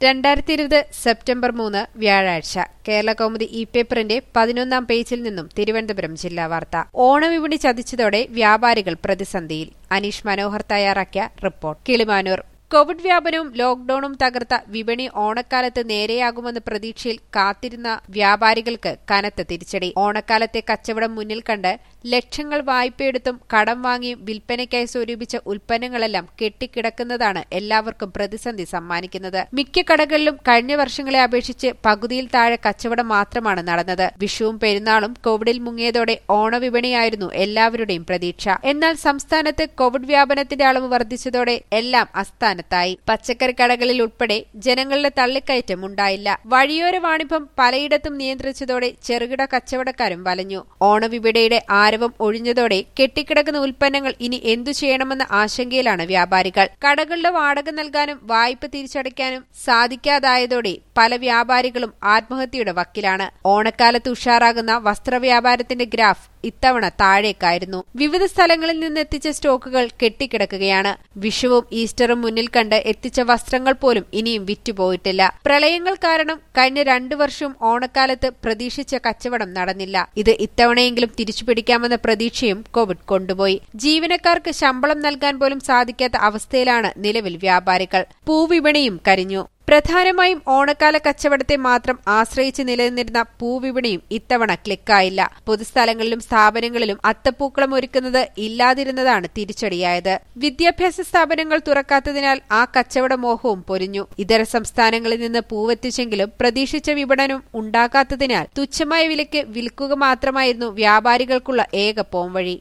രണ്ടായിരത്തി ഇരുപത് സെപ്റ്റംബർ മൂന്ന് വ്യാഴാഴ്ച കേരള കൗമുദി ഇ പേപ്പറിന്റെ പതിനൊന്നാം പേജിൽ നിന്നും തിരുവനന്തപുരം ജില്ലാ വാർത്ത ഓണവിപണി ചതിച്ചതോടെ വ്യാപാരികൾ പ്രതിസന്ധിയിൽ അനീഷ് മനോഹർ തയ്യാറാക്കിയ റിപ്പോർട്ട് കിളിമാനൂർ കോവിഡ് വ്യാപനവും ലോക്ഡൌണും തകർത്ത വിപണി ഓണക്കാലത്ത് നേരെയാകുമെന്ന പ്രതീക്ഷയിൽ കാത്തിരുന്ന വ്യാപാരികൾക്ക് കനത്ത തിരിച്ചടി ഓണക്കാലത്തെ കച്ചവടം മുന്നിൽ കണ്ട് ലക്ഷങ്ങൾ വായ്പയെടുത്തും കടം വാങ്ങിയും വിൽപ്പനയ്ക്കായി സ്വരൂപിച്ച ഉൽപ്പന്നങ്ങളെല്ലാം കെട്ടിക്കിടക്കുന്നതാണ് എല്ലാവർക്കും പ്രതിസന്ധി സമ്മാനിക്കുന്നത് മിക്ക കടകളിലും കഴിഞ്ഞ വർഷങ്ങളെ അപേക്ഷിച്ച് പകുതിയിൽ താഴെ കച്ചവടം മാത്രമാണ് നടന്നത് വിഷുവും പെരുന്നാളും കോവിഡിൽ മുങ്ങിയതോടെ ഓണവിപണിയായിരുന്നു എല്ലാവരുടെയും പ്രതീക്ഷ എന്നാൽ സംസ്ഥാനത്ത് കോവിഡ് വ്യാപനത്തിന്റെ അളവ് വർദ്ധിച്ചതോടെ എല്ലാം അസ്ഥാനത്തായി പച്ചക്കറി കടകളിൽ ഉൾപ്പെടെ ജനങ്ങളുടെ തള്ളിക്കയറ്റം ഉണ്ടായില്ല വഴിയോര വാണിഭം പലയിടത്തും നിയന്ത്രിച്ചതോടെ ചെറുകിട കച്ചവടക്കാരും വലഞ്ഞു ഓണവിപണിയുടെ ആരവം ഒഴിഞ്ഞതോടെ കെട്ടിക്കിടക്കുന്ന ഉൽപ്പന്നങ്ങൾ ഇനി എന്തു ചെയ്യണമെന്ന ആശങ്കയിലാണ് വ്യാപാരികൾ കടകളുടെ വാടക നൽകാനും വായ്പ തിരിച്ചടയ്ക്കാനും സാധിക്കാതായതോടെ പല വ്യാപാരികളും ആത്മഹത്യയുടെ വക്കിലാണ് ഓണക്കാലത്ത് ഉഷാറാകുന്ന വസ്ത്രവ്യാപാരത്തിന്റെ ഗ്രാഫ് ഇത്തവണ താഴേക്കായിരുന്നു വിവിധ സ്ഥലങ്ങളിൽ നിന്ന് എത്തിച്ച സ്റ്റോക്കുകൾ കെട്ടിക്കിടക്കുകയാണ് വിഷുവും ഈസ്റ്ററും മുന്നിൽ കണ്ട് എത്തിച്ച വസ്ത്രങ്ങൾ പോലും ഇനിയും വിറ്റുപോയിട്ടില്ല പ്രളയങ്ങൾ കാരണം കഴിഞ്ഞ രണ്ടു വർഷവും ഓണക്കാലത്ത് പ്രതീക്ഷിച്ച കച്ചവടം നടന്നില്ല ഇത് ഇത്തവണയെങ്കിലും തിരിച്ചുപിടിക്കാമെന്ന പ്രതീക്ഷയും കോവിഡ് കൊണ്ടുപോയി ജീവനക്കാർക്ക് ശമ്പളം നൽകാൻ പോലും സാധിക്കാത്ത അവസ്ഥയിലാണ് നിലവിൽ വ്യാപാരികൾ പൂവിപണിയും കരിഞ്ഞു പ്രധാനമായും ഓണക്കാല കച്ചവടത്തെ മാത്രം ആശ്രയിച്ച് നിലനിന്നിരുന്ന പൂവിപണിയും ഇത്തവണ ക്ലിക്കായില്ല പൊതുസ്ഥലങ്ങളിലും സ്ഥാപനങ്ങളിലും അത്തപ്പൂക്കളം ഒരുക്കുന്നത് ഇല്ലാതിരുന്നതാണ് തിരിച്ചടിയായത് വിദ്യാഭ്യാസ സ്ഥാപനങ്ങൾ തുറക്കാത്തതിനാൽ ആ കച്ചവട മോഹവും പൊരിഞ്ഞു ഇതര സംസ്ഥാനങ്ങളിൽ നിന്ന് പൂവെത്തിച്ചെങ്കിലും പ്രതീക്ഷിച്ച വിപണനം ഉണ്ടാകാത്തതിനാൽ തുച്ഛമായ വിലയ്ക്ക് വിൽക്കുക മാത്രമായിരുന്നു വ്യാപാരികൾക്കുള്ള ഏക പോംവഴി